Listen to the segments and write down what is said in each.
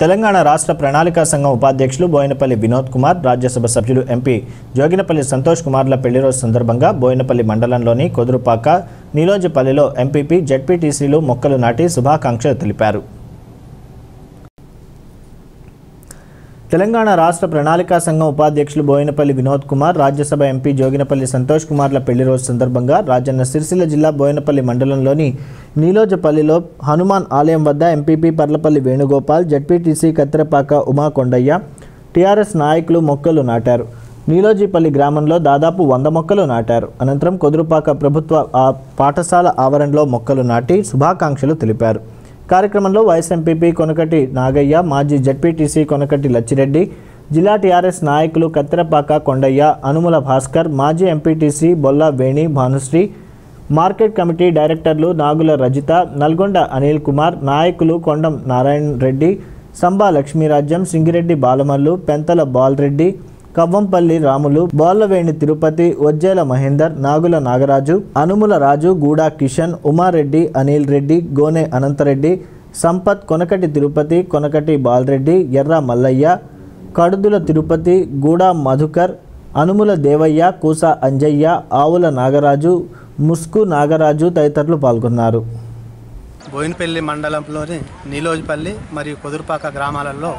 తెలంగాణ రాష్ట్ర ప్రణాళికా సంఘం ఉపాధ్యక్షులు బోయినపల్లి వినోద్ కుమార్ రాజ్యసభ సభ్యులు ఎంపీ జోగినపల్లి సంతోష్ కుమార్ల పెళ్లి రోజు సందర్భంగా బోయినపల్లి మండలంలోని కొదురుపాక నీలోజిపల్లిలో ఎంపీపీ జడ్పీటీసీలు మొక్కలు నాటి శుభాకాంక్షలు తెలిపారు తెలంగాణ రాష్ట్ర ప్రణాళికా సంఘం ఉపాధ్యక్షులు బోయినపల్లి వినోద్ కుమార్ రాజ్యసభ ఎంపీ జోగినపల్లి సంతోష్ కుమార్ల పెళ్లి రోజు సందర్భంగా రాజన్న సిరిసిల్ల జిల్లా బోయినపల్లి మండలంలోని నీలోజపల్లిలో హనుమాన్ ఆలయం వద్ద MPP Parlapally Venugopal ZPTC Kathirapaka Uma Kondaiah TRS నాయకులు మొక్కలు నాటారు నీలోజీపల్లి గ్రామంలో దాదాపు వంద మొక్కలు నాటారు అనంతరం కొదురుపాక ప్రభుత్వ ఆ పాఠశాల ఆవరణలో మొక్కలు నాటి శుభాకాంక్షలు తెలిపారు కార్యక్రమంలో వైస్ ఎంపీపీ కొనకటి నాగయ్య మాజీ జడ్పీటీసీ కొనకటి లచ్చిరెడ్డి జిల్లా టీఆర్ఎస్ నాయకులు కత్తెరపాక కొండయ్య అనుముల భాస్కర్ మాజీ MPTC Bolla Veni Bhanusri market committee డైరెక్టర్లు నాగుల రజిత నల్గొండ అనిల్ కుమార్ నాయకులు కొండం నారాయణ రెడ్డి సంబా లక్ష్మీరాజ్యం సింగిరెడ్డి బాలమల్లు పెంతల బాలరెడ్డి కవ్వంపల్లి రాములు బోల్లవేణి తిరుపతి ఒజ్జేల మహేందర్ నాగుల నాగరాజు అనుముల రాజు గూడా కిషన్ ఉమారెడ్డి అనిల్ రెడ్డి గోనె అనంతరెడ్డి సంపత్ కొనకటి తిరుపతి కొనకటి బాలరెడ్డి ఎర్ర మల్లయ్య కడుదుల తిరుపతి గూడా మధుకర్ అనుముల దేవయ్య కూస అంజయ్య ఆవుల నాగరాజు ముస్కు నాగరాజు తదితరులు పాల్గొన్నారు బోయినపల్లి మండలంలోని నీలోజిపల్లి మరియు కుదురుపాక గ్రామాలలో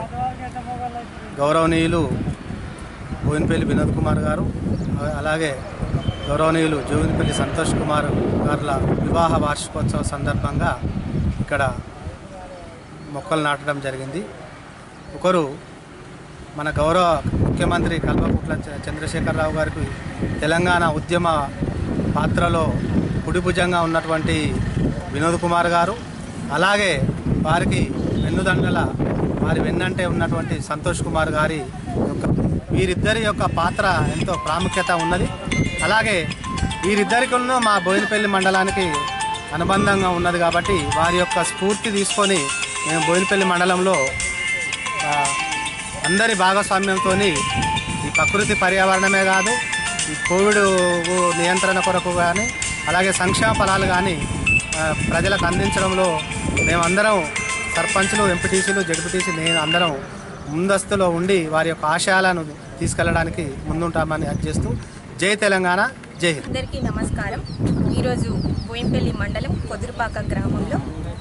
గౌరవనీయులు బోయినపల్లి వినోద్ కుమార్ గారు అ- అలాగే గౌరవనీయులు జోగినపల్లి సంతోష్ కుమార్ గారుల వివాహ వార్షికోత్సవ సందర్భంగా ఇక్కడ మొక్కలు నాటడం జరిగింది ఒకరు మన గౌరవ ముఖ్యమంత్రి కల్వకుట్ల చ- చంద్రశేఖరరావు గారికి తెలంగాణ ఉద్యమ పాత్రలో కుడిభుజంగా ఉన్నటువంటి వినోద్ కుమార్ గారు అలాగే వారికి వెన్నుదండల వారి వెన్నంటే ఉన్నటువంటి సంతోష్ కుమార్ గారి యొక్క వీరిద్దరి యొక్క పాత్ర ఎంతో ప్రాముఖ్యత ఉన్నది అలాగే వీరిద్దరికి మా బోయినపల్లి మండలానికి అనుబంధంగా ఉన్నది కాబట్టి వారి యొక్క స్ఫూర్తి తీసుకొని మేము బోయినపల్లి మండలంలో ఆ, అందరి భాగస్వామ్యంతో ఈ ప్రకృతి పర్యావరణమే కాదు ఈ కోవిడ్ నియంత్రణ కొరకు కానీ అలాగే సంక్షేమ ఫలాలు కానీ ఆ, ప్రజలకు అందించడంలో మేమందరం సర్పంచ్లు ఎంపీటీసీలు జడ్పీటీసీ నేను అందరం ముందస్తులో ఉండి వారి యొక్క ఆశయాలను తీసుకెళ్ళడానికి ముందుంటామని అది చేస్తూ జై తెలంగాణ జై హింద్ అందరికీ నమస్కారం ఈరోజు బోయింపల్లి మండలం కొదురుపాక గ్రామంలో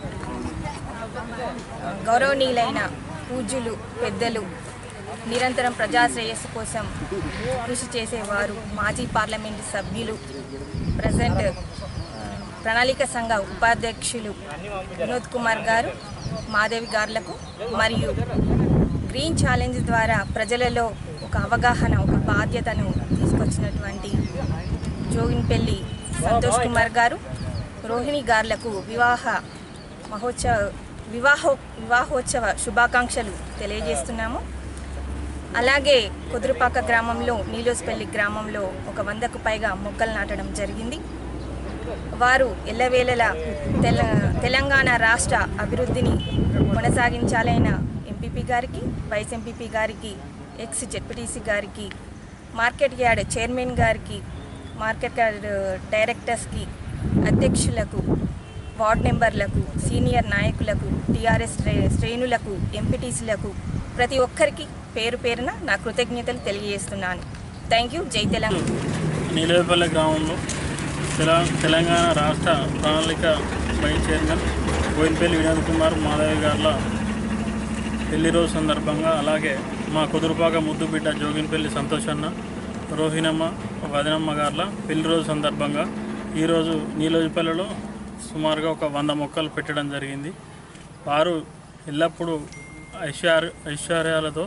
గౌరవనీయులైన పూజ్యులు పెద్దలు నిరంతరం ప్రజా శ్రేయస్సు కోసం కృషి చేసేవారు మాజీ పార్లమెంటు సభ్యులు ప్రజెంట్ ప్రణాళిక సంఘ ఉపాధ్యక్షులు వినోద్ కుమార్ గారు మాధవి గారులకు మరియు గ్రీన్ ఛాలెంజ్ ద్వారా ప్రజలలో ఒక అవగాహన ఒక బాధ్యతను తీసుకొచ్చినటువంటి జోగిన్పల్లి సంతోష్ కుమార్ గారు రోహిణి గారులకు వివాహ మహోత్సవ వివాహో వివాహోత్సవ శుభాకాంక్షలు తెలియజేస్తున్నాము అలాగే కుదురుపాక గ్రామంలో నీలోస్పల్లి గ్రామంలో ఒక వందకు పైగా మొక్కలు నాటడం జరిగింది వారు ఎల్లవేళలా తెల తెలంగాణ రాష్ట్ర అభివృద్ధిని కొనసాగించాలైన ఎంపీపీ గారికి వైస్ ఎంపీపీ గారికి ఎక్స్ జెడ్పీటీసీ గారికి మార్కెట్ యార్డ్ చైర్మన్ గారికి మార్కెట్ యార్డ్ డైరెక్టర్స్కి అధ్యక్షులకు వార్డ్ మెంబర్లకు సీనియర్ నాయకులకు టీఆర్ఎస్ శ్రేణులకు ఎంపీటీసీలకు ప్రతి ఒక్కరికి పేరు పేరున నా కృతజ్ఞతలు తెలియజేస్తున్నాను థ్యాంక్ యూ జై తెలంగాణ నీలేపల్లి గ్రామంలో తెల తెలంగాణ రాష్ట్ర ప్రణాళిక వైస్ చైర్మన్ బోయినపల్లి వినోద్ కుమార్ మాధవి గారుల పెళ్లి రోజు సందర్భంగా అలాగే మా కుదురుపాక ముద్దు బిడ్డ జోగినపల్లి సంతోషన్న రోహిణమ్మ వదినమ్మ గారుల పెళ్లి రోజు సందర్భంగా ఈరోజు నీలోజిపల్లిలో సుమారుగా ఒక వంద మొక్కలు పెట్టడం జరిగింది వారు ఎల్లప్పుడూ ఐశ్వర్య ఐశ్వర్యాలతో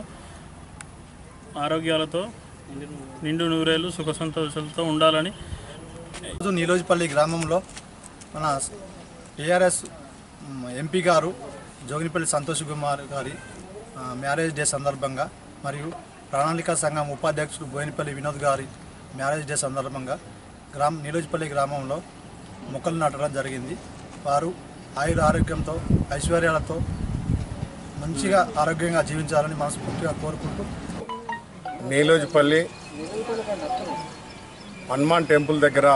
ఆరోగ్యాలతో నిండు నూరేళ్ళు సుఖ సంతోషాలతో ఉండాలని ఈరోజు నీలోజిపల్లి గ్రామంలో మన టీఆర్ఎస్ ఎంపీ గారు జోగినిపల్లి సంతోష్ కుమార్ గారి ఆ, మ్యారేజ్ డే సందర్భంగా మరియు ప్రణాళిక సంఘం ఉపాధ్యక్షుడు బోయినపల్లి వినోద్ గారి మ్యారేజ్ డే సందర్భంగా గ్రామ నీలోజిపల్లి గ్రామంలో మొక్కలు నాటడం జరిగింది వారు ఆయుర ఆరోగ్యంతో ఐశ్వర్యాలతో మంచిగా ఆరోగ్యంగా జీవించాలని మనస్ఫూర్తిగా కోరుకుంటూ నీలోజిపల్లి హనుమాన్ టెంపుల్ దగ్గర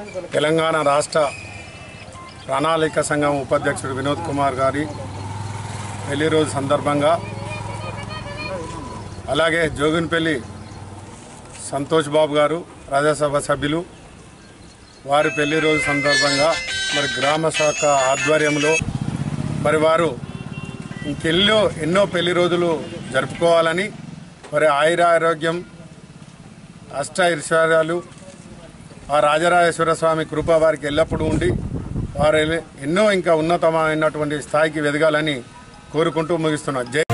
తెలంగాణ రాష్ట్ర ప్రణాళిక సంఘం ఉపాధ్యక్షుడు వినోద్ కుమార్ గారి పెళ్లి రోజు సందర్భంగా అలాగే జోగినపల్లి సంతోష్ బాబు గారు రాజ్యసభ సభ్యులు వారి పెళ్లి రోజు సందర్భంగా మరి గ్రామ శాఖ ఆధ్వర్యంలో మరి వారు ఇంకెన్నో ఎన్నో పెళ్లి రోజులు జరుపుకోవాలని మరి ఆయుర ఆరోగ్యం అష్ట ఐశ్వర్యాలు ఆ రాజరాజేశ్వర స్వామి కృప వారికి ఎల్లప్పుడూ ఉండి వారు ఎన్నో ఇంకా ఉన్నతమైనటువంటి స్థాయికి ఎదగాలని కోరుకుంటూ ముగిస్తున్నా జై